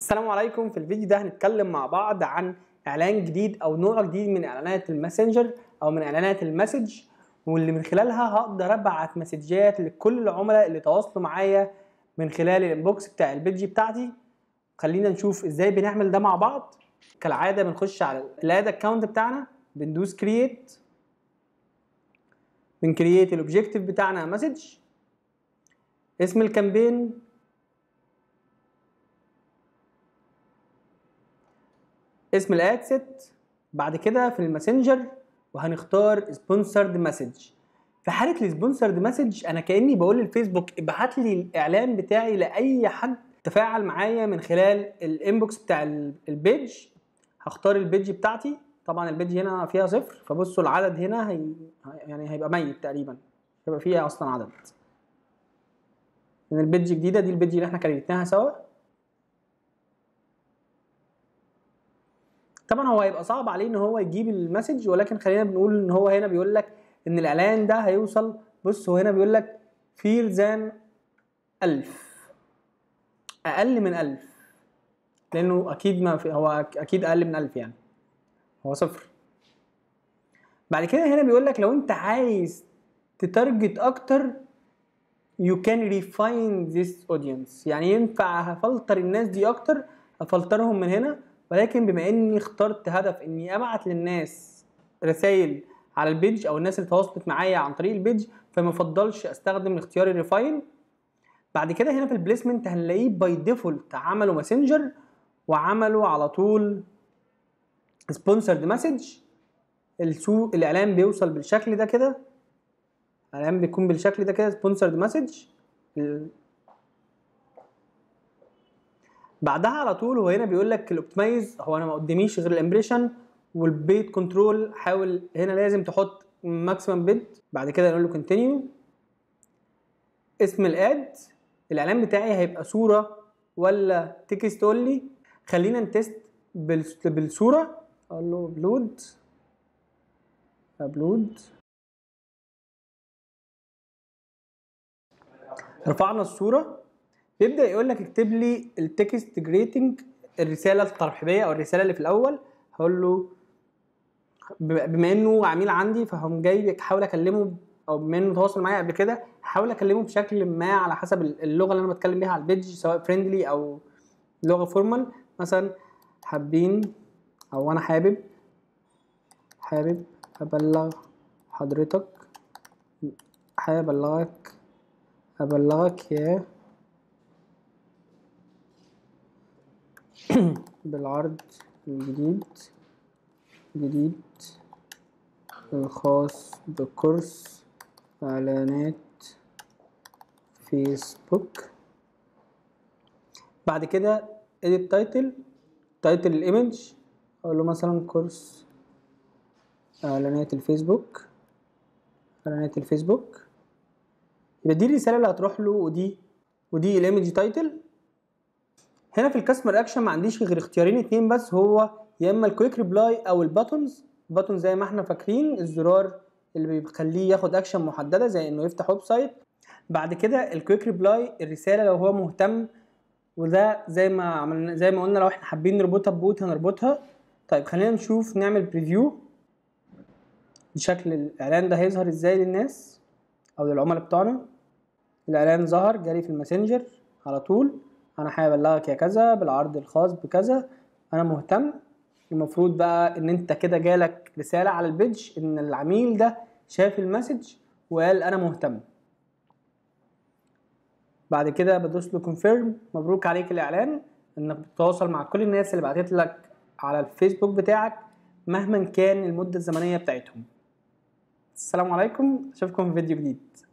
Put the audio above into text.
السلام عليكم في الفيديو ده هنتكلم مع بعض عن اعلان جديد او نوع جديد من اعلانات الماسنجر او من اعلانات المسج واللي من خلالها هقدر ابعت مسجات لكل العملاء اللي تواصلوا معايا من خلال الانبوكس بتاع البيج بتاعتي خلينا نشوف ازاي بنعمل ده مع بعض كالعاده بنخش على الاد اكونت بتاعنا بندوس كرييت بنكرييت الاوبجيكتيف بتاعنا مسج اسم الكامبين اسم الاد ست بعد كده في الماسنجر وهنختار سبونسرد مسج في حاله السبونسرد مسج انا كاني بقول للفيسبوك ابعت لي الاعلان بتاعي لاي حد تفاعل معايا من خلال الانبوكس بتاع البيج هختار البيج بتاعتي طبعا البيج هنا فيها صفر فبصوا العدد هنا هي يعني هيبقى ميت تقريبا هيبقى فيها اصلا عدد من البيج جديده دي البيج اللي احنا كريتناها سوا طبعا هو هيبقى صعب عليه ان هو يجيب المسج ولكن خلينا بنقول ان هو هنا بيقول لك ان الاعلان ده هيوصل بص هو هنا بيقول لك فير ذان 1000 اقل من 1000 لانه اكيد ما في هو اكيد اقل من 1000 يعني هو صفر بعد كده هنا بيقول لك لو انت عايز تتارجت اكتر you can refine this audience يعني ينفع افلتر الناس دي اكتر افلترهم من هنا ولكن بما اني اخترت هدف اني ابعت للناس رسائل على البيج او الناس اللي تواصلت معايا عن طريق البيج فما افضلش استخدم الاختيار الريفاين بعد كده هنا في البليسمنت هنلاقيه باي ديفولت عملوا ماسنجر وعملوا على طول سبونسرد مسج السوق الاعلان بيوصل بالشكل ده كده الاعلان بيكون بالشكل ده كده سبونسرد مسج بعدها على طول هو هنا بيقول لك الاوبتمايز هو انا ما قداميش غير الامبريشن والبيت كنترول حاول هنا لازم تحط ماكسيمم بيت بعد كده نقول له كونتينيو اسم الاد الاعلان بتاعي هيبقى صوره ولا تكست اونلي خلينا نتست بالصوره اقول له ابلود ابلود رفعنا الصوره بيبدا يقول لك اكتب لي التكست جريتنج الرساله الترحيبيه او الرساله اللي في الاول هقول له بما انه عميل عندي فهم جاي احاول اكلمه او بما انه تواصل معايا قبل كده هحاول اكلمه بشكل ما على حسب اللغه اللي انا بتكلم بيها على البيج سواء فريندلي او لغه فورمال مثلا حابين او انا حابب حابب ابلغ حضرتك حابب ابلغك ابلغك يا بالعرض الجديد جديد الخاص بكورس اعلانات فيسبوك بعد كده edit title title الايمج اقول له مثلا كورس اعلانات الفيسبوك اعلانات الفيسبوك يبقى دي الرساله اللي هتروح له ودي ودي الايمج تايتل هنا في الكاستمر اكشن ما عنديش غير اختيارين اتنين بس هو يا اما الكويك ريبلاي او الباتونز الباتون زي ما احنا فاكرين الزرار اللي بيخليه ياخد اكشن محدده زي انه يفتح ويب سايت بعد كده الكويك ريبلاي الرساله لو هو مهتم وده زي ما عملنا زي ما قلنا لو احنا حابين نربطها ببوت هنربطها طيب خلينا نشوف نعمل بريفيو بشكل الاعلان ده هيظهر ازاي للناس او للعملاء بتوعنا الاعلان ظهر جالي في الماسنجر على طول انا حابب ابلغك يا كذا بالعرض الخاص بكذا انا مهتم المفروض بقى ان انت كده جالك رساله على البيج ان العميل ده شاف المسج وقال انا مهتم بعد كده بدوس له كونفيرم مبروك عليك الاعلان انك بتتواصل مع كل الناس اللي بعتت لك على الفيسبوك بتاعك مهما كان المده الزمنيه بتاعتهم السلام عليكم اشوفكم في فيديو جديد